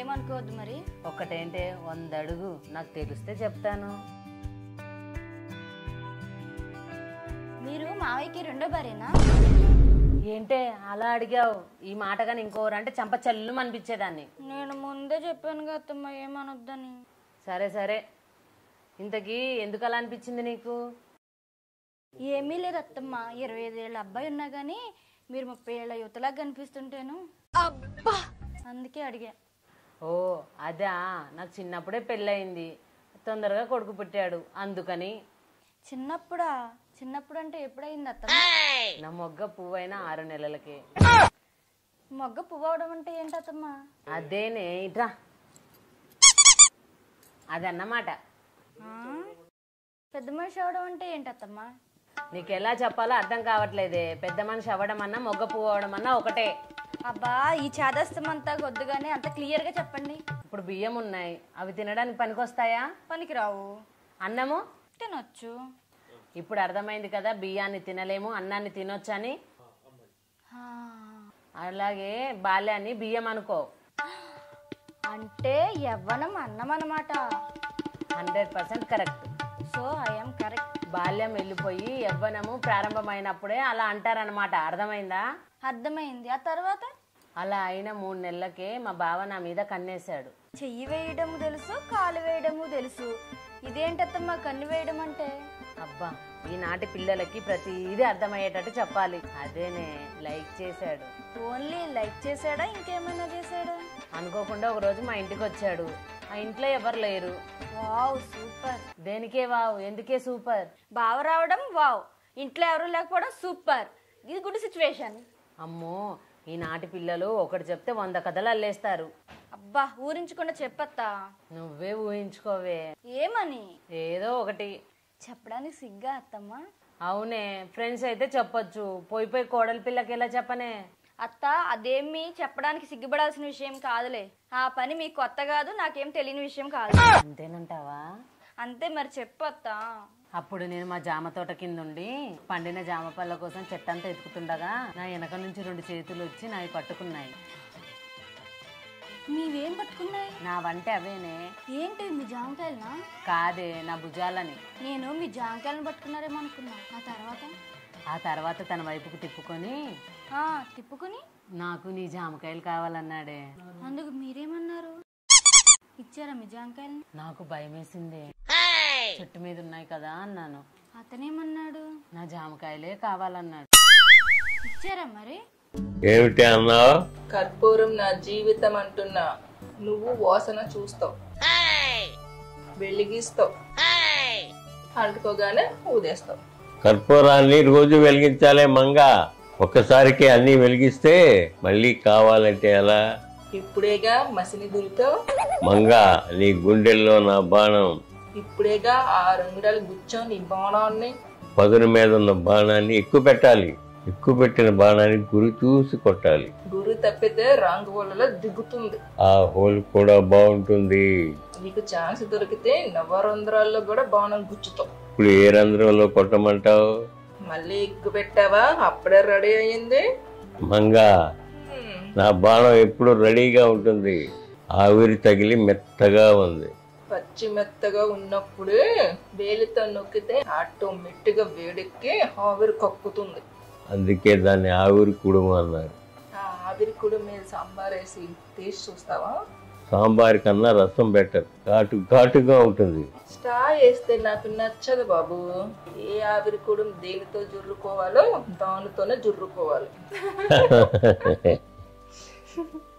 ఏమనుకోవద్దు మరి ఒక్కటేంటే వంద అడుగు నాకు తెలిస్తే చెప్తాను మీరు మావయ్యకి రెండో భార్యనా ఏంటే అలా అడిగావు ఈ మాట కానీ ఇంకోరంటే చంప చల్లు అనిపించేదాన్ని నేను ముందే చెప్పాను కదా అత్తమ్మ ఏమనొద్దని సరే సరే ఇంతకీ ఎందుకు అలా అనిపించింది నీకు ఏమీ లేదు అత్తమ్మ ఇరవై ఐదేళ్ళ అబ్బాయి ఉన్నా కానీ మీరు ముప్పై ఏళ్ళ యువతలా కనిపిస్తుంటేను అబ్బా అందుకే అడిగా ఓ అదా నాకు చిన్నప్పుడే పెళ్ళయింది తొందరగా కొడుకు పుట్టాడు అందుకని చిన్నప్పుడా చిన్నప్పుడు అంటే ఎప్పుడైంది అత్తమ్మ నా మొగ్గ పువ్వైన ఆరు నెలలకి మొగ్గ పువ్వు అవడం అంటే ఏంటి అత్తమ్మ అదేనే ఇట్రా అదన్నమాట ఆ? పెద్ద మనిషి అవడం అంటే ఏంటి అత్తమ్మ నీకు ఎలా చెప్పాలో అర్థం కావట్లేదే పెద్ద మనిషి అవ్వడం అన్నా మొగ్గ పువ్వు అవ్వడం అన్నా ఒకటే అబ్బా ఈ చాదస్తం అంతా వద్దుగానే అంత క్లియర్ గా చెప్పండి ఇప్పుడు బియ్యం ఉన్నాయి అవి తినడానికి పనికొస్తాయా పనికిరావు అన్నము తినొచ్చు ఇప్పుడు అర్థమైంది కదా బియ్యాన్ని తినలేము అన్నాన్ని తినొచ్చని ఆ. అలాగే బాల్యాన్ని బియ్యం అనుకో అంటే యవ్వనం అన్నం అన్నమాట hundred percent correct so I'm correct బాల్యం వెళ్ళిపోయి యవ్వనము ప్రారంభమైనప్పుడే అలా అంటారనమాట అర్థమైందా అర్థమైంది ఆ తర్వాత అలా అయిన మూడు నెలలకే మా బావ నా మీద కన్నేశాడు చెయ్యి వేయడము తెలుసు కాలు వేయడము తెలుసు ఇదేంటత్తమ్మ కన్ను వేయడం అంటే అబ్బా ఈనాటి పిల్లలకి ప్రతిదీ అర్థమయ్యేటట్టు చెప్పాలి అదేనే లైక్ చేశాడు ఓన్లీ లైక్ చేశాడా ఇంకేమైనా చేశాడా అనుకోకుండా ఒకరోజు మా ఇంటికి వచ్చాడు ఆ ఇంట్లో ఎవరు లేరు వావ్ సూపర్ దేనికే వావ్ ఎందుకే సూపర్ బావ రావడం వావ్ ఇంట్లో ఎవరు లేకపోవడం సూపర్ ఇది గుడ్ సిచ్యువేషన్ అమ్మో ఈనాటి పిల్లలు ఒకటి చెప్తే వంద కథలు అల్లేస్తారు అబ్బా ఊరించకుండా చెప్పత్తా నువ్వే ఊహించుకోవే ఏమని ఏదో ఒకటి చెప్పడానికి సిగ్గా అత్తమ్మ అవునే ఫ్రెండ్స్ అయితే చెప్పొచ్చు పోయి పోయి కోడలి పిల్లకి ఎలా చెప్పనే అత్త అదేమి చెప్పడానికి సిగ్గుపడాల్సిన విషయం కాదులే ఆ పని మీకు కొత్త కాదు నాకేం తెలియని విషయం కాదు అంతేనంటావా అంతే మరి చెప్పు అత్త అప్పుడు నేను మా జామ తోట కింద ఉండి పండిన జామ పళ్ళ కోసం చెట్టంతా ఎత్తుకుతుండగా నా వెనక నుంచి రెండు చేతులు వచ్చి నావి పట్టుకున్నాయి మీవేం పట్టుకున్నాయి నా వంట అవేనే ఏంటి మీ జామకాయలనా కాదే నా భుజాలని నేను మీ జామకాయలను పట్టుకున్నారేమో అనుకున్నా ఆ తర్వాత ఆ తర్వాత తన వైపుకు తిప్పుకొని ఆ తిప్పుకుని నాకు నీ జామకాయలు కావాలన్నాడే అందుకు మీరేమన్నారు ఇచ్చారా మీ జామకాయలని నాకు భయమేసిందే చెట్టు మీద ఉన్నాయి కదా అన్నాను అతనేమన్నాడు నా జామకాయలే కావాలన్నాడు ఇచ్చారా మరి ఏమిటి అన్నావు కర్పూరం నా జీవితం అంటున్నా నువ్వు వాసన చూస్తావు వెలిగిస్తావు అంటుకోగానే ఊదేస్తావు కర్పూరాన్ని రోజు వెలిగించాలే మంగ ఒక్కసారికి అన్ని వెలిగిస్తే మళ్ళీ కావాలంటే ఎలా ఇప్పుడేగా మసిని దులుతావు మంగ నీ గుండెల్లో నా బాణం ఇప్పుడేగా ఆ రంగురాలు గుచ్చావు నీ బాణాన్ని పదును మీద ఉన్న బాణాన్ని ఎక్కువ పెట్టాలి ఎక్కువ పెట్టిన బాణాన్ని గురి చూసి కొట్టాలి గురి తప్పితే రంగు వలలో దిగుతుంది ఆ హోల్ కూడా బాగుంటుంది నీకు ఛాన్స్ దొరికితే నవరంధ్రాల్లో కూడా బాణం గుచ్చుతావు ఇప్పుడు ఏ రంధ్రంలో కొట్టమంటావు మళ్ళీ ఎక్కువ పెట్టావా అప్పుడే రెడీ అయ్యింది మంగ హ్మ్. నా బాణం ఎప్పుడు రెడీగా ఉంటుంది ఆవిరి తగిలి మెత్తగా ఉంది పచ్చి మెత్తగా ఉన్నప్పుడే వేలితో నొక్కితే ఆటోమేటిక్ గా వేడెక్కి ఆవిరి కక్కుతుంది అందుకే దాన్ని ఆవిరి కుడుము అన్నారు ఆ ఆవిరి కూడా మీద సాంబార్ వేసి తీసి చూస్తావా సాంబార్ కన్నా రసం బెటర్ ఘాటు ఘాటుగా ఉంటుంది స్టా వేస్తే నాకు నచ్చదు బాబు ఏ ఆవిరి కూడా దేనితో జుర్రుకోవాలో దానితోనే జుర్రుకోవాలి